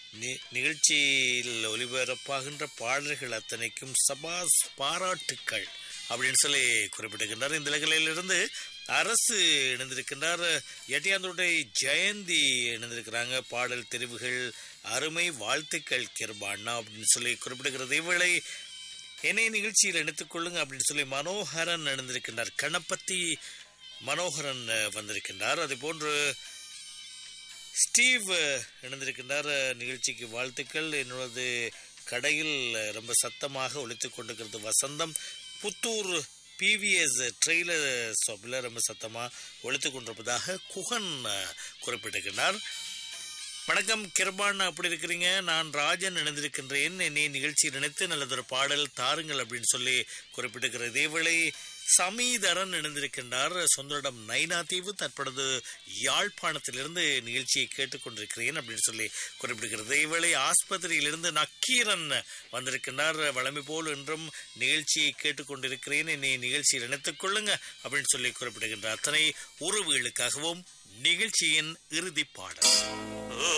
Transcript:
நி- நிகழ்ச்சியில் ஒலிபரப்பாகின்ற பாடல்கள் அத்தனைக்கும் சபாஸ் பாராட்டுக்கள் அப்படின்னு சொல்லி குறிப்பிட்டிருக்கின்றார் இந்த நிலையிலிருந்து அரசு இணைந்திருக்கின்றார் எட்டியாந்தோட்டை ஜெயந்தி இணைந்திருக்கிறாங்க பாடல் தெரிவுகள் அருமை வாழ்த்துக்கள் கிருபாண்ணா அப்படின்னு சொல்லி குறிப்பிடுகிறது இவளை என்னை நிகழ்ச்சியில் இணைத்துக் கொள்ளுங்க அப்படின்னு சொல்லி மனோகரன் இணைந்திருக்கின்றார் கணபதி மனோகரன் அஹ், வந்திருக்கின்றார் அதே போன்று ஸ்டீவ் அஹ், இணைந்திருக்கின்றார் அஹ், நிகழ்ச்சிக்கு வாழ்த்துக்கள் என்னோடது கடையில் அஹ், ரொம்ப சத்தமாக ஒலித்துக் கொண்டிருக்கிறது வசந்தம் புத்தூர் பிவிஎஸ் ட்ரெய்லர் ஷாப்பில் ரொம்ப சத்தமாக ஒலித்துக் கொண்டிருப்பதாக குகன் அஹ், குறிப்பிட்டிருக்கிறார் வணக்கம் கிருபான் அப்படி இருக்கிறீங்க நான் ராஜன் இணைந்திருக்கின்றேன் என்னை நிகழ்ச்சியில் நினைத்து நல்லதொரு பாடல் தாருங்கள் அப்படின்னு சொல்லி குறிப்பிட்டிருக்கிற இதேவேளை சமீதரன் இணைந்திருக்கின்றார் சொந்தரிடம் நைனா தீவு தற்பொழுது யாழ்ப்பாணத்திலிருந்து நிகழ்ச்சியை கேட்டுக்கொண்டிருக்கிறேன் அப்படின்னு சொல்லி குறிப்பிடுகிறது இதேவேளை ஆஸ்பத்திரியிலிருந்து நக்கீரன் வந்திருக்கின்றார் வளமை போல் என்றும் நிகழ்ச்சியை கேட்டுக்கொண்டிருக்கிறேன் என்னை நிகழ்ச்சியில் இணைத்துக் கொள்ளுங்க அப்படின்னு சொல்லி குறிப்பிடுகின்ற அத்தனை உறவுகளுக்காகவும் நிகழ்ச்சியின் இறுதி பாடல்